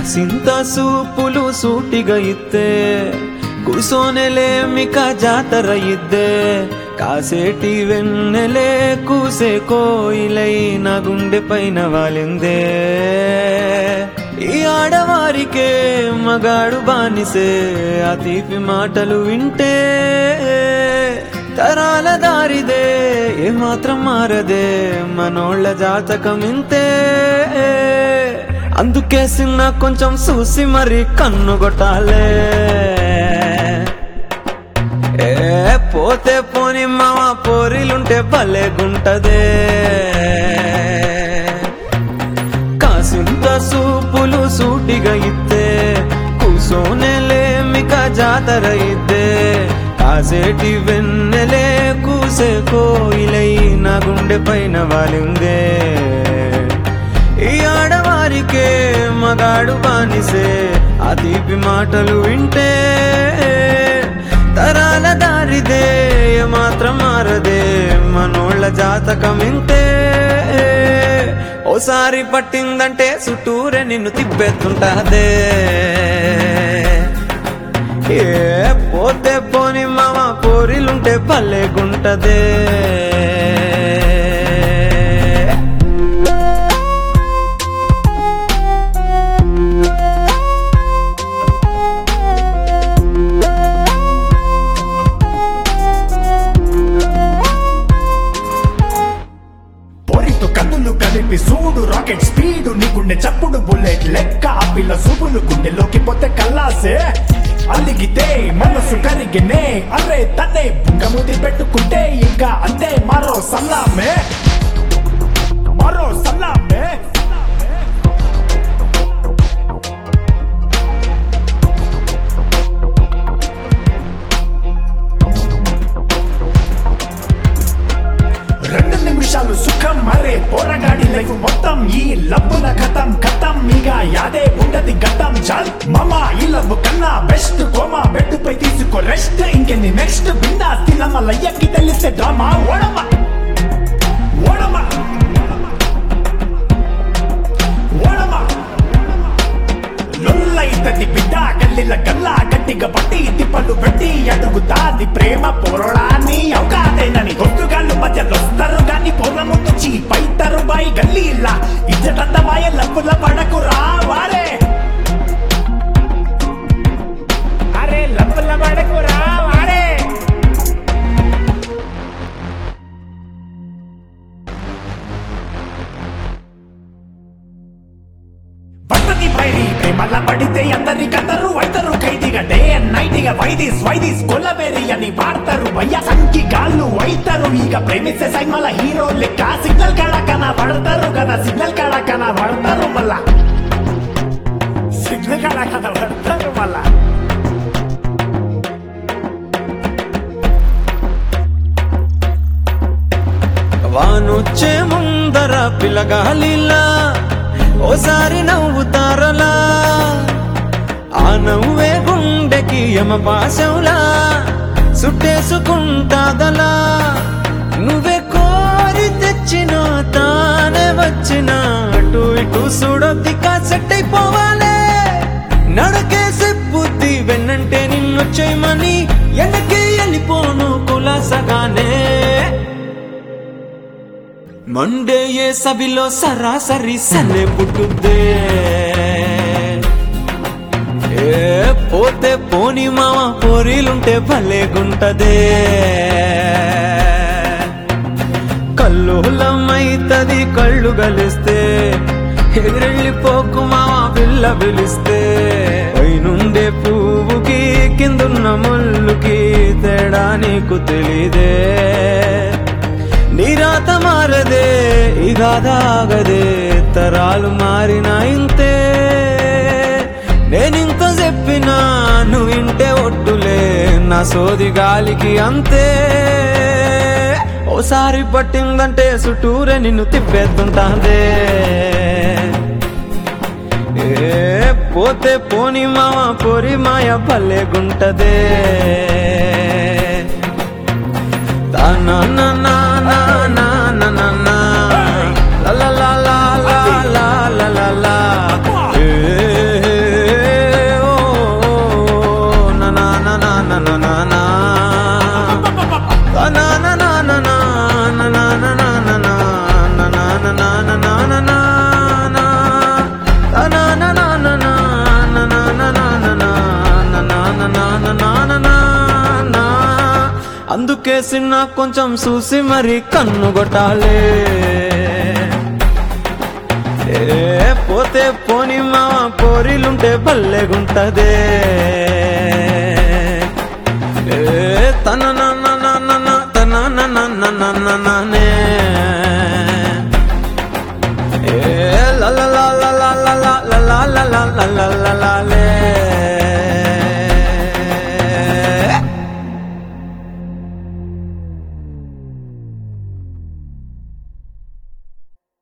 సింత సూపులు సూటిగా ఇత్తే కూసోనెలేమిక జాతర ఇద్దే కాసేటి వెన్నెలే కూసే కోయిలై నా గుండె పైన వాలిందే ఈ ఆడవారికే మగాడు బానిసే ఆ తీపి మాటలు వింటే తరాల దారిదే ఏమాత్రం మారదే మనోళ్ళ జాతకం ఇంతే అందుకే సిన్న కొంచెం చూసి మరి కన్ను కొట్టాలే ఏ పోతే పోని మామ పోరిలుంటే భలేగుంటదే కాసింత సూపులు సూటిగా ఇద్దే కూసోనెలేమిక జాతర ఇద్దే కాసేటి వెన్నెలే కూసే కోయిలై నా గుండె పైన వాలిందే ఈ ఆడవారికే మగాడు బానిసే ఆ తీపి మాటలు వింటే తరాల దారిదే మాత్రం మారదే మనోళ్ళ జాతకం ఇంతే ఓసారి పట్టిందంటే చుట్టూరే నిన్ను తిప్పెత్తుంటాదే ఏ పోతే పోని మామ పోరిలుంటే భలేగుంటదే పొరితో కన్నులు కలిపి సూడు రాకెట్ స్పీడ్ నీకుండే చప్పుడు బుల్లెట్ లెక్క ఆ పిల్ల సూపులు గుండెలోకి పోతే కల్లాసే అలిగితే మనసు కరిగినే అరే తన్నే బుంగముది పెట్టుకుంటే ఇంకా అంతే మరో సల్లామే మరో సల్లామే రెండు నిమిషాలు సుఖం మరే పోరగాడి లైఫ్ మొత్తం ఈ లబ్బుల కథం కథం ఇక యాదే ఉండది గతం చాల్ మమా ఈ లవ్ కన్నా బెస్ట్ కోమా బెడ్డుపై తీసుకో రెస్ట్ ఇంకెన్ని నెక్స్ట్ బిందా తినమ్మ లయ్యకి తెలిస్తే డ్రామా ఓడమా ఓడమా ఓడమా లొల్లైతది బిడ్డ గల్లిల గల్లా గట్టిగా పట్టి తిప్పలు పెట్టి అడుగుతాది ప్రేమ పోరాడాన్ని అవకాదేనని దొస్తుగాళ్ళు మధ్యలో వస్తారు గాని పొర ముందు చీపైతారు బాయ్ గల్లీలా ఇచ్చటంత బాయ లబ్బుల పడకు రావారే అరే లబ్బుల పడకు రావారే పట్టది పైరి ప్రేమల పడితే అందరికందరూ అయితారు ఖైదీగా డే అండ్ నైట్ ఇక వైదీస్ వైదీస్ కొల్లవేరి అని వాడతారు భయ్య సంకి గాళ్ళు అయితారు ఇక ప్రేమిస్తే సైమల హీరో లెక్క సిగ్నల్ కాడ కన పడతారు కదా సిగ్నల్ కాడ కన పడతారు మళ్ళా సిగ్నల్ కాడ కన పడతారు మళ్ళా వానొచ్చే ముందర పిలగాలిలా ఓసారి నవ్వుతారలా ఆ నవ్వే గుండెకి యమ పాశంలా సుట్టేసుకుంటాదలా నువ్వే కోరి తెచ్చిన తానే వచ్చిన అటు ఇటు సుడొద్దిక సెట్ అయిపోవాలే నడకేసే బుద్ధి వెన్నంటే నిన్ను చేయమని వెనకే వెళ్ళిపోను కులాసగానే మండే ఏ సభిలో సరాసరి సనే పుట్టుద్దే ఏ పోతే పోని మామ పోరీలుంటే భలేగుంటదే కల్లోలమైతది కళ్ళు గలిస్తే ఎగిరెళ్ళిపోకు మామ పిల్ల పిలిస్తే పైనుండే పువ్వుకి కిందున్న ముళ్ళుకి తేడా నీకు తెలీదే నీరాత మారదే ఇగాదాగదే తరాలు మారిన ఇంతే నేనింత చెప్పినా నువ్వు ఇంటే ఒట్టులే నా సోది గాలికి అంతే ఓసారి పట్టిందంటే చుట్టూరే నిన్ను తిప్పేస్తుంటాదే ఏ పోతే పోని మామ పొరి మాయ భలేగుంటదే తానా నా నా నా నా నా నా నా. లా లా లా లా లా లా లా లా లా. ఏ కేసిన కొంచెం చూసి మరి కన్ను కొట్టాలే ఏ పోతే పోని మామ పోరిలుంటే భలేగుంటదే ఏ తన నన్న నన్న తన నన్న నన్న నన్నే